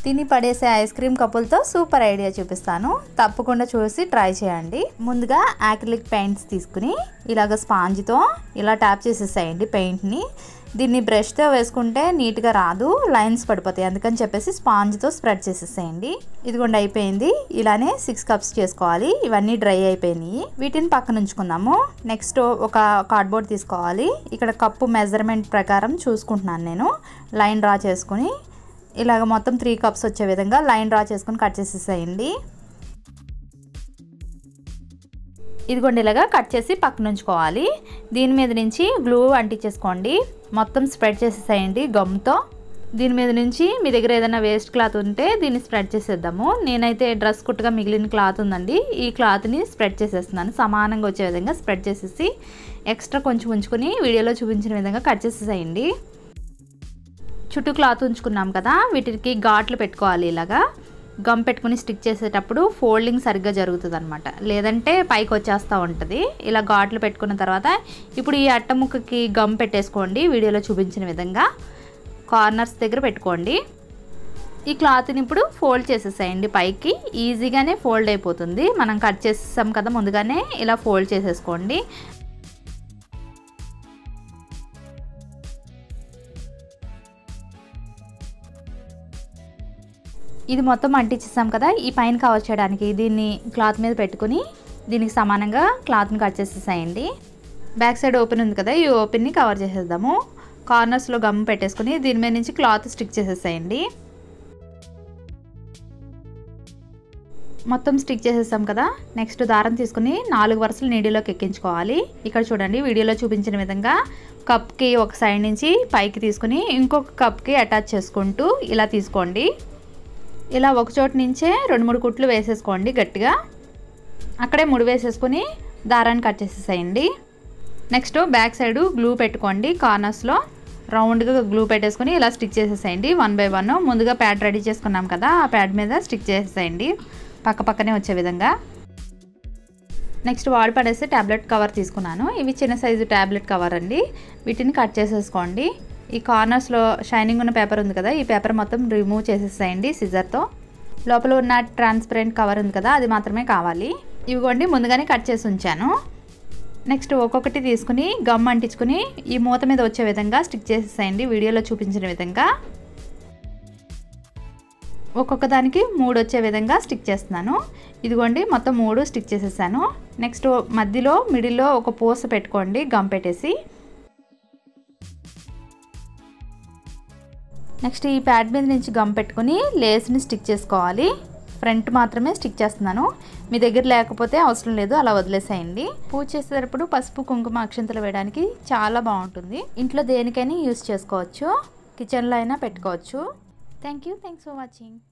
తిని పడేసే ice cream కప్పులతో సూపర్ ఐడియా చూపిస్తాను తప్పకుండా చూసి ట్రై చేయండి ముందుగా యాక్రిలిక్ పెయింట్స్ తీసుకుని ఇలాగ స్పాంజ్తో ఇలా ట్యాప్ చేసేసేయండి పెయింట్ని దీన్ని బ్రష్తో వేసుకుంటే నీట్గా రాదు లైన్స్ పడిపోతాయి అందుకని చెప్పేసి స్పాంజ్తో స్ప్రెడ్ చేసేసేయండి ఇదిగోండి అయిపోయింది ఇలానే సిక్స్ కప్స్ చేసుకోవాలి ఇవన్నీ డ్రై అయిపోయినాయి వీటిని పక్కన ఉంచుకుందాము నెక్స్ట్ ఒక కార్డ్బోర్డ్ తీసుకోవాలి ఇక్కడ కప్పు మెజర్మెంట్ ప్రకారం చూసుకుంటున్నాను నేను లైన్ డ్రా చేసుకుని ఇలాగ మొత్తం త్రీ కప్స్ వచ్చే విధంగా లైన్ డ్రా చేసుకుని కట్ చేసేసేయండి ఇదిగోండి ఇలాగా కట్ చేసి పక్కన ఉంచుకోవాలి దీని మీద నుంచి గ్లూ అంటించేసుకోండి మొత్తం స్ప్రెడ్ చేసేసేయండి గమ్తో దీని మీద నుంచి మీ దగ్గర ఏదైనా వేస్ట్ క్లాత్ ఉంటే దీన్ని స్ప్రెడ్ చేసేద్దాము నేనైతే డ్రెస్ కుట్టుగా మిగిలిన క్లాత్ ఉందండి ఈ క్లాత్ని స్ప్రెడ్ చేసేస్తున్నాను సమానంగా వచ్చే విధంగా స్ప్రెడ్ చేసేసి ఎక్స్ట్రా కొంచెం ఉంచుకొని వీడియోలో చూపించిన విధంగా కట్ చేసేసేయండి చుట్టూ క్లాత్ ఉంచుకున్నాం కదా వీటికి ఘాట్లు పెట్టుకోవాలి ఇలాగా గమ్ పెట్టుకుని స్టిక్ చేసేటప్పుడు ఫోల్డింగ్ సరిగ్గా జరుగుతుంది అనమాట లేదంటే పైకి వచ్చేస్తూ ఉంటుంది ఇలా ఘాట్లు పెట్టుకున్న తర్వాత ఇప్పుడు ఈ అట్ట ముక్కకి గమ్ పెట్టేసుకోండి వీడియోలో చూపించిన విధంగా కార్నర్స్ దగ్గర పెట్టుకోండి ఈ క్లాత్ని ఇప్పుడు ఫోల్డ్ చేసేసేయండి పైకి ఈజీగానే ఫోల్డ్ అయిపోతుంది మనం కట్ చేసేసాం కదా ముందుగానే ఇలా ఫోల్డ్ చేసేసుకోండి ఇది మొత్తం అంటించేసాం కదా ఈ పైన కవర్ చేయడానికి దీన్ని క్లాత్ మీద పెట్టుకుని దీనికి సమానంగా క్లాత్ని కట్ చేసేసేయండి బ్యాక్ సైడ్ ఓపెన్ ఉంది కదా ఈ ఓపెన్ని కవర్ చేసేద్దాము కార్నర్స్లో గమ్ పెట్టేసుకుని దీని మీద నుంచి క్లాత్ స్టిక్ చేసేసేయండి మొత్తం స్టిక్ చేసేసాం కదా నెక్స్ట్ దారం తీసుకుని నాలుగు వరుసలు నీడిలోకి ఎక్కించుకోవాలి ఇక్కడ చూడండి వీడియోలో చూపించిన విధంగా కప్కి ఒక సైడ్ నుంచి పైకి తీసుకుని ఇంకొక కప్కి అటాచ్ చేసుకుంటూ ఇలా తీసుకోండి ఇలా ఒక చోటు నుంచే రెండు మూడు కుట్లు వేసేసుకోండి గట్టిగా అక్కడే ముడి వేసేసుకొని దారాన్ని కట్ చేసేసేయండి నెక్స్ట్ బ్యాక్ సైడ్ గ్లూ పెట్టుకోండి కార్నర్స్లో రౌండ్గా గ్లూ పెట్టేసుకొని ఇలా స్టిక్ చేసేసేయండి వన్ బై వన్ ముందుగా ప్యాడ్ రెడీ చేసుకున్నాం కదా ఆ ప్యాడ్ మీద స్టిక్ చేసేసేయండి పక్క పక్కనే వచ్చే విధంగా నెక్స్ట్ వాడి పడేసి ట్యాబ్లెట్ కవర్ తీసుకున్నాను ఇవి చిన్న సైజు ట్యాబ్లెట్ కవర్ అండి వీటిని కట్ చేసేసుకోండి ఈ కార్నర్స్లో షైనింగ్ ఉన్న పేపర్ ఉంది కదా ఈ పేపర్ మొత్తం రిమూవ్ చేసేసేయండి సిజర్తో లోపల ఉన్న ట్రాన్స్పరెంట్ కవర్ ఉంది కదా అది మాత్రమే కావాలి ఇవిగోండి ముందుగానే కట్ చేసి ఉంచాను నెక్స్ట్ ఒక్కొక్కటి తీసుకుని గమ్ అంటించుకుని ఈ మూత మీద వచ్చే విధంగా స్టిక్ చేసేసేయండి వీడియోలో చూపించిన విధంగా ఒక్కొక్క దానికి మూడు వచ్చే విధంగా స్టిక్ చేస్తున్నాను ఇదిగోండి మొత్తం మూడు స్టిక్ చేసేసాను నెక్స్ట్ మధ్యలో మిడిల్లో ఒక పూస పెట్టుకోండి గమ్ పెట్టేసి నెక్స్ట్ ఈ ప్యాడ్ మీద నుంచి గమ్ పెట్టుకుని లేస్ని స్టిక్ చేసుకోవాలి ఫ్రంట్ మాత్రమే స్టిక్ చేస్తున్నాను మీ దగ్గర లేకపోతే అవసరం లేదు అలా వదిలేసేయండి పూజ చేసేటప్పుడు పసుపు కుంకుమ అక్షంతలు వేయడానికి చాలా బాగుంటుంది ఇంట్లో దేనికైనా యూస్ చేసుకోవచ్చు కిచెన్లో అయినా పెట్టుకోవచ్చు thank you thanks for watching